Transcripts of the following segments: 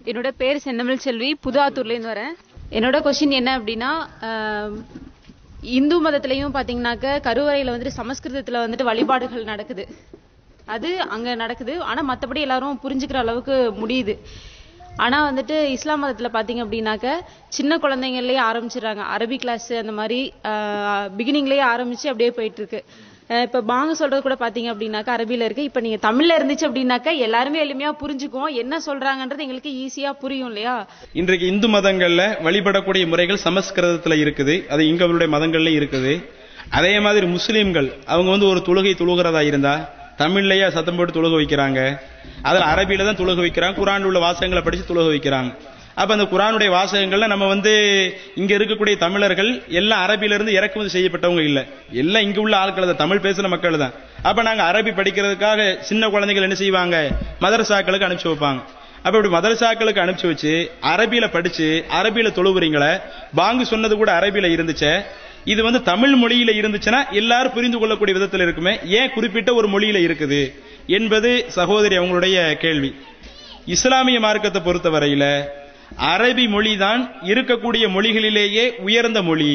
என்னோட பேர் செந்தமிழ் செல்வி புது ஆத்தூர்லேருந்து வரேன் என்னோட கொஸ்டின் என்ன அப்படின்னா ஆம், இந்து மதத்திலையும் பாத்தீங்கன்னாக்க கருவறையில வந்துட்டு சமஸ்கிருதத்துல வந்துட்டு வழிபாடுகள் நடக்குது அது அங்க நடக்குது ஆனா மத்தபடி எல்லாரும் புரிஞ்சுக்கிற அளவுக்கு முடியுது ஆனா வந்துட்டு இஸ்லாம் மதத்துல பாத்தீங்க அப்படின்னாக்க சின்ன குழந்தைங்கள்லயே ஆரம்பிச்சிடுறாங்க அரபி கிளாஸ் அந்த மாதிரி பிகினிங்லயே ஆரம்பிச்சு அப்படியே போயிட்டு இருக்கு அஹ் இப்ப பாங்க சொல்றது கூட பாத்தீங்க அப்படின்னாக்கா அரபில இருக்கு இப்ப நீங்க தமிழ்ல இருந்துச்சு அப்படின்னாக்கா எல்லாருமே எளிமையா புரிஞ்சுக்குவோம் என்ன சொல்றாங்கன்றது எங்களுக்கு ஈஸியா புரியும் இல்லையா இன்றைக்கு இந்து மதங்கள்ல வழிபடக்கூடிய முறைகள் சமஸ்கிருதத்துல இருக்குது அது இங்கவருடைய மதங்கள்ல இருக்குது அதே மாதிரி முஸ்லிம்கள் அவங்க வந்து ஒரு தொழுகை தொழுகிறதா இருந்தா தமிழ்லயே சத்தம் போட்டு தொழுக வைக்கிறாங்க அதுல அரபியில தான் தொழுக வைக்கிறாங்க குரான்ல உள்ள வாசகங்களை படிச்சு தொழுக வைக்கிறாங்க அப்ப அந்த குரானுடைய வாசகங்கள்ல நம்ம வந்து இங்க இருக்கக்கூடிய தமிழர்கள் எல்லாம் அரபியில இருந்து இறக்குமதி செய்யப்பட்டவங்க இல்ல எல்லாம் இங்க உள்ள ஆட்கள் தான் தமிழ் பேசுற மக்கள் தான் அப்ப நாங்க அரபி படிக்கிறதுக்காக சின்ன குழந்தைகள் என்ன செய்வாங்க மதரசாக்களுக்கு அனுப்பிச்சு வைப்பாங்க அப்ப இப்படி மதரசாக்களுக்கு அனுப்பிச்சு வச்சு அரபியில படிச்சு அரபியில தொழுவுறீங்களே பாங்கு சொன்னது கூட அரபியில இருந்துச்சே இது வந்து தமிழ் மொழியில இருந்துச்சுன்னா எல்லாரும் புரிந்து கொள்ளக்கூடிய விதத்துல இருக்குமே ஏன் குறிப்பிட்ட ஒரு மொழியில இருக்குது என்பது சகோதரி அவங்களுடைய கேள்வி இஸ்லாமிய மார்க்கத்தை பொறுத்தவரையில அரபி மொழிதான் இருக்கக்கூடிய மொழிகளிலேயே உயர்ந்த மொழி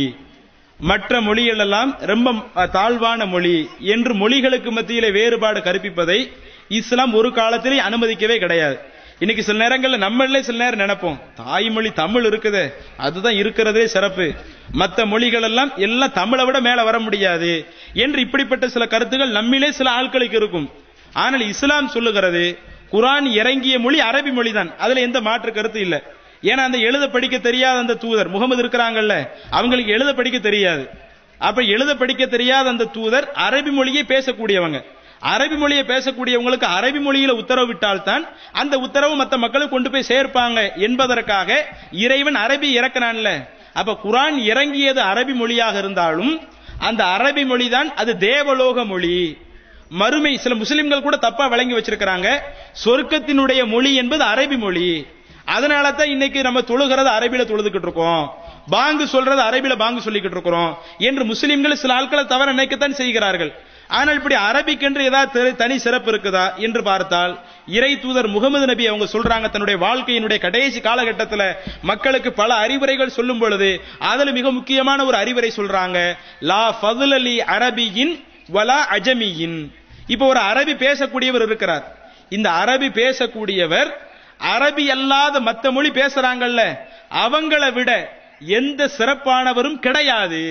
மற்ற மொழிகள் எல்லாம் ரொம்ப அஹ், தாழ்வான மொழி என்று மொழிகளுக்கு மத்தியில வேறுபாடு கற்பிப்பதை இஸ்லாம் ஒரு காலத்திலே அனுமதிக்கவே கிடையாது இன்னைக்கு சில நேரங்கள்ல நம்மளே சில நேரம் நினைப்போம் தாய்மொழி தமிழ் இருக்குது அதுதான் இருக்கிறதே சிறப்பு மற்ற மொழிகள் எல்லாம் எல்லாம் தமிழை விட மேல வர முடியாது என்று இப்படிப்பட்ட சில கருத்துகள் நம்மிலே சில ஆட்களுக்கு இருக்கும் ஆனால் இஸ்லாம் சொல்லுகிறது குர்ஆன் இறங்கிய மொழி அரபி மொழி தான் அதுல எந்த மாற்று கருத்து இல்ல ஏன்னா அந்த எழுத படிக்க தெரியாத அந்த தூதர் முகமது இருக்கிறாங்கல்ல அவங்களுக்கு எழுத படிக்க தெரியாது அப்ப எழுத படிக்க தெரியாத அந்த தூதர் அரபி மொழியை பேசக்கூடியவங்க அரபி மொழியை பேசக்கூடியவங்களுக்கு அரபி மொழியில உத்தரவிட்டால் தான் அந்த உத்தரவு மற்ற மக்களுக்கு கொண்டு போய் சேர்ப்பாங்க என்பதற்காக இறைவன் அரபி இறக்கினான்ல அப்ப குர்ஆன் இறங்கியது அரபி மொழியாக இருந்தாலும் அந்த அரபி மொழிதான் அது தேவலோக மொழி மறுமை சில முஸ்லிம்கள் கூட தப்பா விளங்கி வச்சிருக்கிறாங்க சொர்க்கத்தினுடைய மொழி என்பது அரபி மொழி அதனால தான் இன்னைக்கு நம்ம தொழுகிறது அரபில தொழுதுகிட்டு இருக்கோம் பாங்கு சொல்றது அரபில பாங்கு சொல்லிக்கிட்டு இருக்கிறோம் என்று முஸ்லிம்கள் சில ஆட்களை தவற நினைக்கத்தான் செய்கிறார்கள் ஆனால் இப்படி அரபிக்கென்று ஏதாவது தெரி- தனி சிறப்பு இருக்குதா என்று பார்த்தால் இறை தூதர் முகமது நபி அவங்க சொல்றாங்க தன்னுடைய வாழ்க்கையினுடைய கடைசி காலகட்டத்தில் மக்களுக்கு பல அறிவுரைகள் சொல்லும் பொழுது அதுல மிக முக்கியமான ஒரு அறிவுரை சொல்றாங்க லா ஃபதுல் அலி அரபியின் வலா அஜமியின் இப்போ ஒரு அரபி பேசக்கூடியவர் இருக்கிறார் இந்த அரபி பேசக்கூடியவர் அரபி அல்லாத மத்த மொழி பேசுறாங்கல்ல அவங்கள விட எந்த சிறப்பானவரும் கிடையாது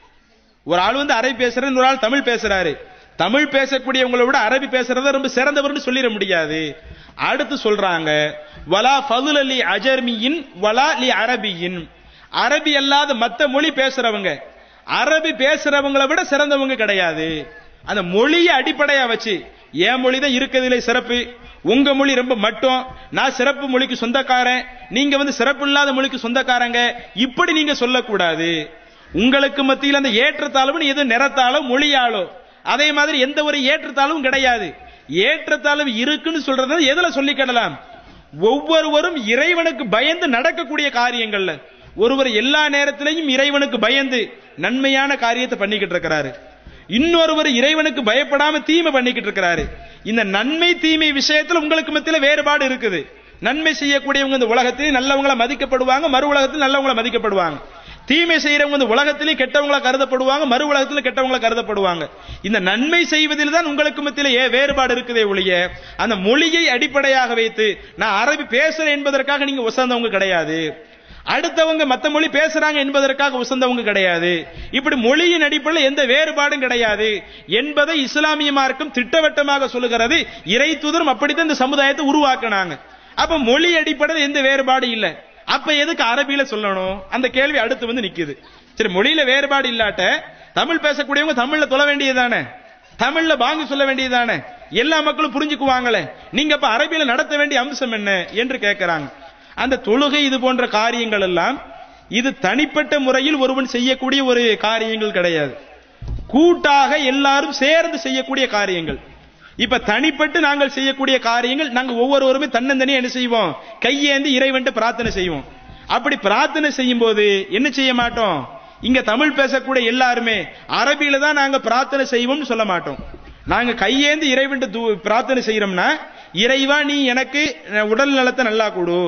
ஒரு ஆள் வந்து அரபி பேசுறது ஒரு ஆள் தமிழ் பேசுறாரு தமிழ் பேசக்கூடியவங்களை விட அரபி பேசுறத ரொம்ப சிறந்தவர்னு சொல்லிட முடியாது அடுத்து சொல்றாங்க வலா ஃபதுல் அலி அஜர்மியின் வலா லி அரபியின் அரபி அல்லாத மத்த மொழி பேசுறவங்க அரபி பேசுறவங்களை விட சிறந்தவங்க கிடையாது அந்த மொழியை அடிப்படையா வச்சு என் மொழி தான் இருக்கிறதுல சிறப்பு உங்க மொழி ரொம்ப மட்டும் நான் சிறப்பு மொழிக்கு சொந்தக்காரன் நீங்க வந்து சிறப்பு இல்லாத மொழிக்கு சொந்தக்காரங்க இப்படி நீங்க சொல்லக்கூடாது உங்களுக்கு மத்தியில் அந்த ஏற்றத்தாழ்வுன்னு எது நிறத்தாலோ மொழியாலோ அதே மாதிரி எந்த ஒரு ஏற்றத்தாழ்வும் கிடையாது ஏற்றத்தாழ்வு இருக்குன்னு சொல்றது எதுல சொல்லிக்கிடலாம் ஒவ்வொருவரும் இறைவனுக்கு பயந்து நடக்கக்கூடிய காரியங்கள்ல ஒருவர் எல்லா நேரத்திலையும் இறைவனுக்கு பயந்து நன்மையான காரியத்தை பண்ணிக்கிட்டு இருக்கிறாரு இன்னொருவர் இறைவனுக்கு பயப்படாம தீமை பண்ணிக்கிட்டு இருக்கிறாரு இந்த நன்மை தீமை விஷயத்துல உங்களுக்கு மத்தியில வேறுபாடு இருக்குது நன்மை செய்யக்கூடியவங்க இந்த உலகத்திலே நல்லவங்கள மதிக்கப்படுவாங்க மறு உலகத்தில் நல்லவங்கள மதிக்கப்படுவாங்க தீமை செய்யறவங்க இந்த உலகத்திலே கெட்டவங்களா கருதப்படுவாங்க மறு உலகத்தில் கெட்டவங்களா கருதப்படுவாங்க இந்த நன்மை செய்வதில் தான் உங்களுக்கு மத்தியில ஏ வேறுபாடு இருக்குதே ஒழிய அந்த மொழியை அடிப்படையாக வைத்து நான் அரபி பேசுறேன் என்பதற்காக நீங்க உசந்தவங்க கிடையாது அடுத்தவங்க மத்த மொழி பேசுறாங்க என்பதற்காக உசந்தவங்க கிடையாது இப்படி மொழியின் அடிப்படையில் எந்த வேறுபாடும் கிடையாது என்பதை இஸ்லாமிய மார்க்கம் திட்டவட்டமாக சொல்லுகிறது இறை தூதரும் அப்படித்தான் இந்த சமுதாயத்தை உருவாக்குனாங்க அப்ப மொழி அடிப்படையில் எந்த வேறுபாடு இல்ல அப்ப எதுக்கு அரபியில சொல்லணும் அந்த கேள்வி அடுத்து வந்து நிக்குது சரி மொழியில வேறுபாடு இல்லாட்ட தமிழ் பேசக்கூடியவங்க தமிழ்ல தொழ வேண்டியதுதானே தமிழ்ல பாங்கு சொல்ல வேண்டியதுதானே எல்லா மக்களும் புரிஞ்சுக்குவாங்களே நீங்க அப்ப அரபியில நடத்த வேண்டிய அம்சம் என்ன என்று கேட்கிறாங்க அந்த தொழுகை இது போன்ற காரியங்கள் எல்லாம் இது தனிப்பட்ட முறையில் ஒருவன் செய்யக்கூடிய ஒரு காரியங்கள் கிடையாது கூட்டாக எல்லாரும் சேர்ந்து செய்யக்கூடிய காரியங்கள் இப்ப தனிப்பட்டு நாங்கள் செய்யக்கூடிய காரியங்கள் நாங்கள் ஒவ்வொருவருமே தன்னந்தனியா என்ன செய்வோம் கையேந்தி இறைவன்ட்டு பிரார்த்தனை செய்வோம் அப்படி பிரார்த்தனை செய்யும் போது என்ன செய்ய மாட்டோம் இங்க தமிழ் பேசக்கூடிய எல்லாருமே அரபியில தான் நாங்க பிரார்த்தனை செய்வோம்னு சொல்ல மாட்டோம் நாங்க கையேந்தி இறைவன்ட்டு தூ- பிரார்த்தனை செய்யறோம்னா இறைவா நீ எனக்கு உடல் நலத்தை நல்லா கொடு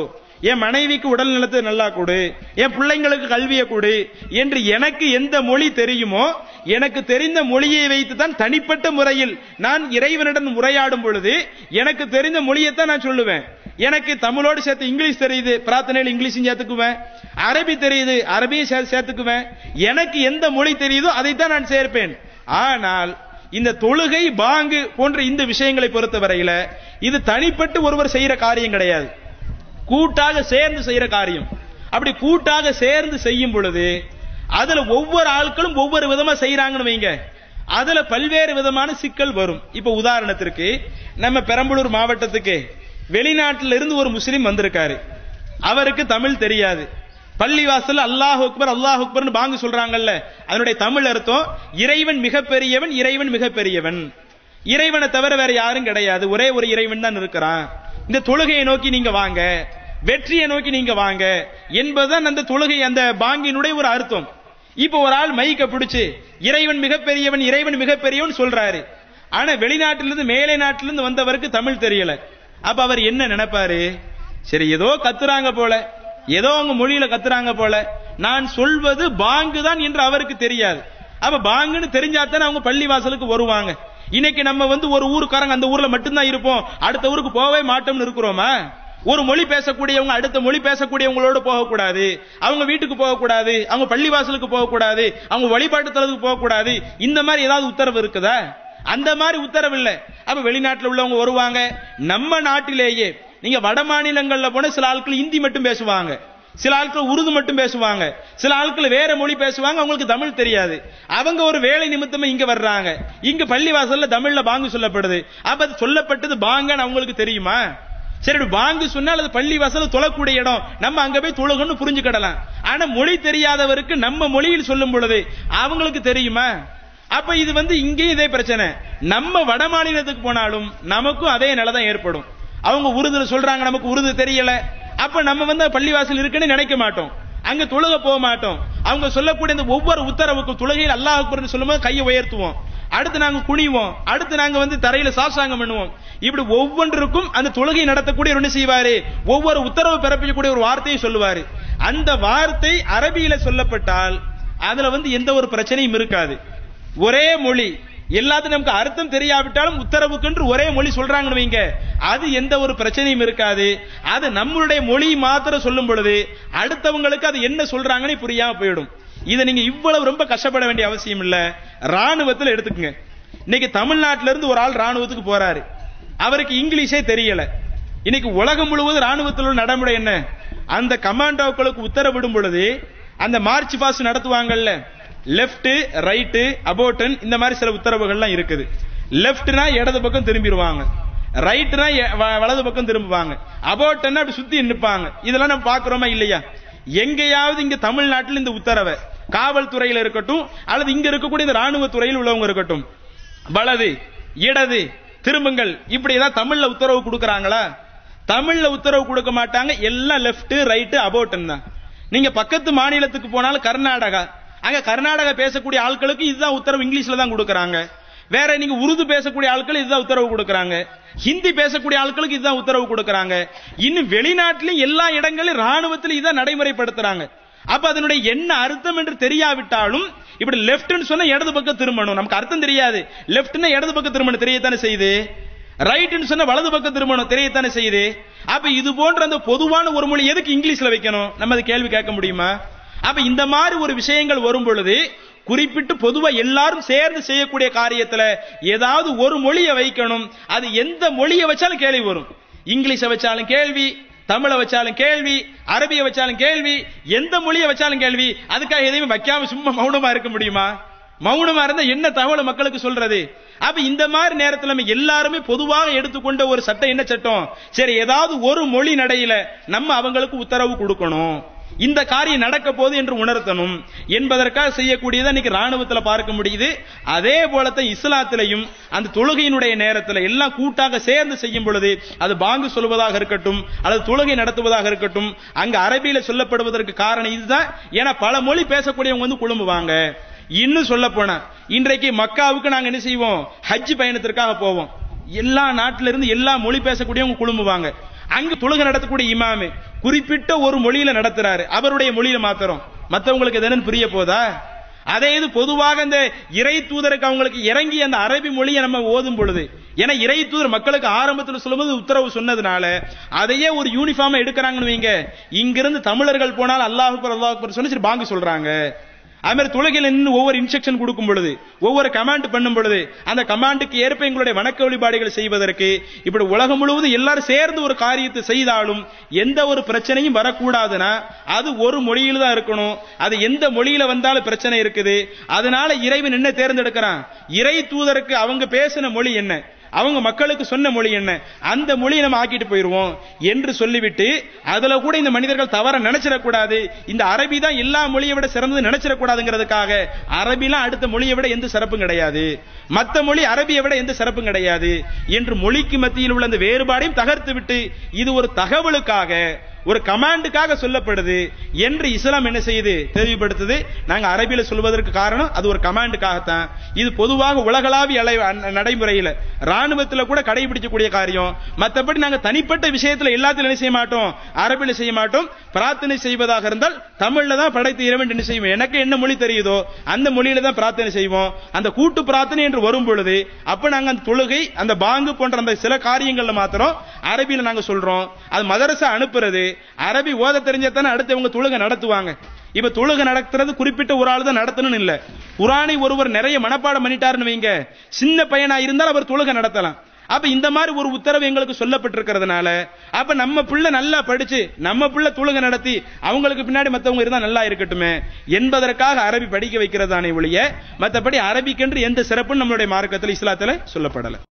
என் மனைவிக்கு உடல் நலத்தை நல்லா கொடு என் பிள்ளைங்களுக்கு கல்வியை கொடு என்று எனக்கு எந்த மொழி தெரியுமோ எனக்கு தெரிந்த மொழியை வைத்து தான் தனிப்பட்ட முறையில் நான் இறைவனிடம் உரையாடும் பொழுது எனக்கு தெரிந்த மொழியைத்தான் நான் சொல்லுவேன் எனக்கு தமிழோடு சேர்த்து இங்கிலீஷ் தெரியுது பிரார்த்தனையில் இங்கிலீஷும் சேர்த்துக்குவேன் அரபி தெரியுது அரபியும் சே- சேர்த்துக்குவேன் எனக்கு எந்த மொழி தெரியுதோ அதைத்தான் நான் சேர்ப்பேன் ஆனால் இந்த தொழுகை பாங்கு போன்ற இந்த விஷயங்களை பொறுத்தவரையில இது தனிப்பட்டு ஒருவர் செய்யற காரியம் கிடையாது கூட்டாக சேர்ந்து செய்யற காரியம் அப்படி கூட்டாக சேர்ந்து செய்யும் பொழுது அதுல ஒவ்வொரு ஆட்களும் ஒவ்வொரு விதமா செய்யறாங்கன்னு வைங்க அதுல பல்வேறு விதமான சிக்கல் வரும் இப்ப உதாரணத்திற்கு நம்ம பெரம்பலூர் மாவட்டத்துக்கு வெளிநாட்டில இருந்து ஒரு முஸ்லீம் வந்திருக்காரு அவருக்கு தமிழ் தெரியாது பள்ளிவாசல் அல்லாஹ் அக்பர் அல்லாஹ் அக்பர்னு பாங்கு சொல்றாங்கல்ல அதனுடைய தமிழ் அர்த்தம் இறைவன் மிகப்பெரியவன் இறைவன் மிகப்பெரியவன் இறைவனை தவிர வேற யாரும் கிடையாது ஒரே ஒரு இறைவன் தான் இருக்கிறான் இந்த தொழுகையை நோக்கி நீங்க வாங்க வெற்றியை நோக்கி நீங்க வாங்க என்பதுதான் அந்த தொழுகை அந்த பாங்கினுடைய ஒரு அர்த்தம் இப்போ ஒரு ஆள் மைக்க பிடிச்சு இறைவன் மிகப்பெரியவன் இறைவன் மிகப்பெரியவன் சொல்றாரு ஆனா வெளிநாட்டிலிருந்து மேலை நாட்டிலிருந்து வந்தவருக்கு தமிழ் தெரியல அப்ப அவர் என்ன நினைப்பாரு சரி ஏதோ கத்துறாங்க போல ஏதோ அவங்க மொழியில கத்துறாங்க போல நான் சொல்வது பாங்கு தான் என்று அவருக்கு தெரியாது அப்ப பாங்குன்னு தெரிஞ்சாத்தானே அவங்க பள்ளி வாசலுக்கு வருவாங்க இன்னைக்கு நம்ம வந்து ஒரு ஊருக்காரங்க அந்த ஊர்ல மட்டும்தான் இருப்போம் அடுத்த ஊருக்கு போகவே மாட்டோம்னு இருக்கிறோமா ஒரு மொழி பேசக்கூடியவங்க அடுத்த மொழி பேசக்கூடியவங்களோட போகக்கூடாது அவங்க வீட்டுக்கு போகக்கூடாது அவங்க பள்ளி வாசலுக்கு போகக்கூடாது அவங்க வழிபாட்டு தலத்துக்கு போகக்கூடாது இந்த மாதிரி ஏதாவது உத்தரவு இருக்குதா அந்த மாதிரி உத்தரவு இல்ல அப்ப வெளிநாட்டுல உள்ளவங்க வருவாங்க நம்ம நாட்டிலேயே நீங்க வட மாநிலங்கள்ல போன சில ஆட்கள் இந்தி மட்டும் பேசுவாங்க சில ஆட்கள் உருது மட்டும் பேசுவாங்க சில ஆட்கள் வேற மொழி பேசுவாங்க அவங்களுக்கு தமிழ் தெரியாது அவங்க ஒரு வேலை நிமித்தமா இங்க வர்றாங்க இங்க பள்ளிவாசல்ல தமிழ்ல பாங்கு சொல்லப்படுது அப்ப அது சொல்லப்பட்டது பாங்கன்னு அவங்களுக்கு தெரியுமா சரி இப்படி பாங்கு சொன்னால் அது பள்ளி வாசல் தொழக்கூடிய இடம் நம்ம அங்க போய் தொழுகன்னு புரிஞ்சுக்கிடலாம் ஆனா மொழி தெரியாதவருக்கு நம்ம மொழியில் சொல்லும் பொழுது அவங்களுக்கு தெரியுமா அப்ப இது வந்து இங்கேயும் இதே பிரச்சனை நம்ம வட மாநிலத்துக்கு போனாலும் நமக்கும் அதே நிலை தான் ஏற்படும் அவங்க உருதுல சொல்றாங்க நமக்கு உருது தெரியல அப்ப நம்ம வந்து பள்ளிவாசல் இருக்குன்னு நினைக்க மாட்டோம் அங்க தொழுக போக மாட்டோம் அவங்க சொல்லக்கூடிய இந்த ஒவ்வொரு உத்தரவுக்கும் தொழுகையில் அல்லாஹ் அக்பர்னு சொல்லும்போது கையை உயர்த்துவோம் அடுத்து நாங்க குனிவோம் அடுத்து நாங்க வந்து தரையில சாசாங்கம் பண்ணுவோம் இப்படி ஒவ்வொன்றுக்கும் அந்த தொழுகை நடத்தக்கூடிய என்ன செய்வாரு ஒவ்வொரு உத்தரவு பிறப்பிக்கக்கூடிய ஒரு வார்த்தையை சொல்லுவாரு அந்த வார்த்தை அரபியில சொல்லப்பட்டால் அதுல வந்து எந்த ஒரு பிரச்சனையும் இருக்காது ஒரே மொழி எல்லாத்துக்கும் நமக்கு அர்த்தம் தெரியாவிட்டாலும் உத்தரவுக்கென்று ஒரே மொழி சொல்றாங்கன்னு வைங்க அது எந்த ஒரு பிரச்சனையும் இருக்காது அது நம்மளுடைய மொழி மாத்திரம் சொல்லும் பொழுது அடுத்தவங்களுக்கு அது என்ன சொல்றாங்கன்னு புரியாம போயிடும் இதை நீங்க இவ்வளவு ரொம்ப கஷ்டப்பட வேண்டிய அவசியம் இல்ல ராணுவத்துல எடுத்துக்கங்க இன்னைக்கு தமிழ்நாட்டில இருந்து ஒரு ஆள் ராணுவத்துக்கு போறாரு அவருக்கு இங்கிலீஷே தெரியல இன்னைக்கு உலகம் முழுவதும் ராணுவத்தில் உள்ள நடைமுறை என்ன அந்த கமாண்டோக்களுக்கு உத்தரவிடும் பொழுது அந்த மார்ச் பாஸ் நடத்துவாங்கல்ல லெஃப்ட் ரைட்டு அபோட்டன் இந்த மாதிரி சில உத்தரவுகள்லாம் இருக்குது லெஃப்ட்னா இடது பக்கம் திரும்பிடுவாங்க ரைட்னா வலது பக்கம் திரும்புவாங்க அபோட்டன் அப்படி சுத்தி நிற்பாங்க இதெல்லாம் நம்ம பாக்குறோமா இல்லையா எங்கேயாவது இங்க தமிழ்நாட்டில் இந்த உத்தரவை காவல்துறையில இருக்கட்டும் அல்லது இங்க இருக்கக்கூடிய இந்த ராணுவ துறையில் உள்ளவங்க இருக்கட்டும் வலது இடது திரும்புங்கள் இப்படி ஏதாவது தமிழ்ல உத்தரவு கொடுக்கறாங்களா தமிழ்ல உத்தரவு கொடுக்க மாட்டாங்க எல்லாம் லெஃப்ட் ரைட்டு அபோட்டன் தான் நீங்க பக்கத்து மாநிலத்துக்கு போனாலும் கர்நாடகா அங்க கர்நாடகா பேசக்கூடிய ஆட்களுக்கு இதுதான் உத்தரவு இங்கிலீஷ்ல தான் கொடுக்கறாங்க வேற நீங்க உருது பேசக்கூடிய ஆட்கள் இதுதான் உத்தரவு கொடுக்கறாங்க ஹிந்தி பேசக்கூடிய ஆட்களுக்கு இதுதான் உத்தரவு கொடுக்கறாங்க இன்னும் வெளிநாட்டிலும் எல்லா இடங்களிலும் ராணுவத்தில் இதான் நடைமுறைப்படுத்துறாங்க அப்ப அதனுடைய என்ன அர்த்தம் என்று தெரியாவிட்டாலும் இப்படி லெப்ட்னு சொன்னா இடது பக்கம் திரும்பணும் நமக்கு அர்த்தம் தெரியாது லெப்ட்னா இடது பக்கம் திரும்பணும் தெரியத்தானே செய்யுது ரைட்னு சொன்னா வலது பக்கம் திரும்பணும் தெரியத்தானே செய்யுது அப்ப இது போன்ற அந்த பொதுவான ஒரு மொழி எதுக்கு இங்கிலீஷ்ல வைக்கணும் நம்ம அது கேள்வி கேட்க முடியுமா அப்ப இந்த மாதிரி ஒரு விஷயங்கள் வரும் பொழுது குறிப்பிட்டு பொதுவா எல்லாரும் சேர்ந்து செய்யக்கூடிய காரியத்துல ஏதாவது ஒரு மொழியை வைக்கணும் அது எந்த மொழியை வச்சாலும் கேள்வி வரும் இங்கிலீஷை வச்சாலும் கேள்வி தமிழை வச்சாலும் கேள்வி அரபியை வச்சாலும் கேள்வி எந்த மொழியை வச்சாலும் கேள்வி அதுக்காக எதையும் வைக்காம சும்மா மௌனமா இருக்க முடியுமா மௌனமா இருந்தா என்ன தகவல் மக்களுக்கு சொல்றது அப்ப இந்த மாதிரி நேரத்துல நம்ம எல்லாருமே பொதுவாக எடுத்துக்கொண்ட ஒரு சட்டம் என்ன சட்டம் சரி ஏதாவது ஒரு மொழி நடையில நம்ம அவங்களுக்கு உத்தரவு கொடுக்கணும் இந்த காரியம் நடக்க போகுது என்று உணர்த்தணும் என்பதற்காக செய்யக்கூடியதை இன்னைக்கு ராணுவத்துல பார்க்க முடியுது அதே போலத்தான் இஸ்லாத்திலையும் அந்த தொழுகையினுடைய நேரத்துல எல்லாம் கூட்டாக சேர்ந்து செய்யும் பொழுது அது பாங்கு சொல்வதாக இருக்கட்டும் அல்லது தொழுகை நடத்துவதாக இருக்கட்டும் அங்க அரபியில சொல்லப்படுவதற்கு காரணம் இதுதான் ஏன்னா பல மொழி பேசக்கூடியவங்க வந்து குழும்புவாங்க இன்னும் சொல்ல போனா இன்றைக்கு மக்காவுக்கு நாங்க என்ன செய்வோம் ஹஜ் பயணத்திற்காக போவோம் எல்லா நாட்டில இருந்து எல்லா மொழி பேசக்கூடியவங்க குழும்புவாங்க அங்கு தொழுகை நடத்தக்கூடிய இமாமு குறிப்பிட்ட ஒரு மொழியில நடத்துறாரு அவருடைய மொழியில மாத்திரம் மத்தவங்களுக்கு இது என்னன்னு புரிய போதா அதே இது பொதுவாக இந்த இறை தூதருக்கு அவங்களுக்கு இறங்கி அந்த அரபி மொழியை நம்ம ஓதும் பொழுது ஏன்னா இறை தூதர் மக்களுக்கு ஆரம்பத்தில் சொல்லும்போது உத்தரவு சொன்னதுனால அதையே ஒரு யூனிஃபார்மா எடுக்கிறாங்கன்னு வைங்க இங்கிருந்து தமிழர்கள் போனால் அல்லாஹ் அக்பர் அல்லாஹ் அக்பர் சொன்னா சரி பாங்கு சொல்றாங்க அது மாதிரி தொழுகையில் நின்று ஒவ்வொரு இன்ஸ்ட்ரக்ஷன் கொடுக்கும் பொழுது ஒவ்வொரு கமாண்ட் பண்ணும் பொழுது அந்த கமாண்டுக்கு ஏற்ப எங்களுடைய வணக்க வழிபாடுகள் செய்வதற்கு இப்படி உலகம் முழுவதும் எல்லாரும் சேர்ந்து ஒரு காரியத்தை செய்தாலும் எந்த ஒரு பிரச்சனையும் வரக்கூடாதுன்னா அது ஒரு மொழியில தான் இருக்கணும் அது எந்த மொழியில வந்தாலும் பிரச்சனை இருக்குது அதனால இறைவன் என்ன தேர்ந்தெடுக்கிறான் இறை தூதருக்கு அவங்க பேசின மொழி என்ன அவங்க மக்களுக்கு சொன்ன மொழி என்ன அந்த மொழியை நம்ம ஆக்கிட்டு போயிருவோம் என்று சொல்லிவிட்டு அதுல கூட இந்த மனிதர்கள் தவற நினைச்சிடக்கூடாது இந்த அரபி தான் எல்லா மொழியை விட சிறந்தது நினைச்சிடக்கூடாதுங்கிறதுக்காக அரபிலாம் அடுத்த மொழியை விட எந்த சிறப்பும் கிடையாது மத்த மொழி அரபியை விட எந்த சிறப்பும் கிடையாது என்று மொழிக்கு மத்தியில் உள்ள அந்த வேறுபாடையும் தகர்த்து விட்டு இது ஒரு தகவலுக்காக ஒரு கமாண்டுக்காக சொல்லப்படுது என்று இஸ்லாம் என்ன செய்யுது தெளிவுபடுத்துது நாங்க அரபியில சொல்வதற்கு காரணம் அது ஒரு கமாண்டுக்காகத்தான் இது பொதுவாக உலகளாவிய அலை நடைமுறையில ராணுவத்துல கூட கடைபிடிக்கக்கூடிய காரியம் மற்றபடி நாங்க தனிப்பட்ட விஷயத்துல எல்லாத்திலும் என்ன செய்ய மாட்டோம் அரபியில செய்ய மாட்டோம் பிரார்த்தனை செய்வதாக இருந்தால் தமிழ்ல தான் படைத்த இறைவன் என்ன செய்வோம் எனக்கு என்ன மொழி தெரியுதோ அந்த மொழியில தான் பிரார்த்தனை செய்வோம் அந்த கூட்டு பிரார்த்தனை என்று வரும் பொழுது அப்ப நாங்க அந்த தொழுகை அந்த பாங்கு போன்ற அந்த சில காரியங்கள்ல மாத்திரம் அரபியில நாங்க சொல்றோம் அது மதரசா அனுப்புறது அரபி ஓத தெரிஞ்சதானே அடுத்தவங்க தொழுகை நடத்துவாங்க இப்ப தொழுகை நடத்துறது குறிப்பிட்ட ஒரு ஆள் தான் நடத்தணும்னு இல்ல குரானை ஒருவர் நிறைய மனப்பாடம் பண்ணிட்டாருன்னு வைங்க சின்ன பையனா இருந்தால் அவர் தொழுகை நடத்தலாம் அப்ப இந்த மாதிரி ஒரு உத்தரவு எங்களுக்கு சொல்லப்பட்டிருக்கிறதுனால அப்ப நம்ம பிள்ளை நல்லா படிச்சு நம்ம பிள்ளை தொழுகை நடத்தி அவங்களுக்கு பின்னாடி மத்தவங்க இருந்தா நல்லா இருக்கட்டுமே என்பதற்காக அரபி படிக்க வைக்கிறதானே ஒழிய மத்தபடி அரபிக்கென்று எந்த சிறப்பும் நம்மளுடைய மார்க்கத்தில் இஸ்லாத்துல சொல்லப்படல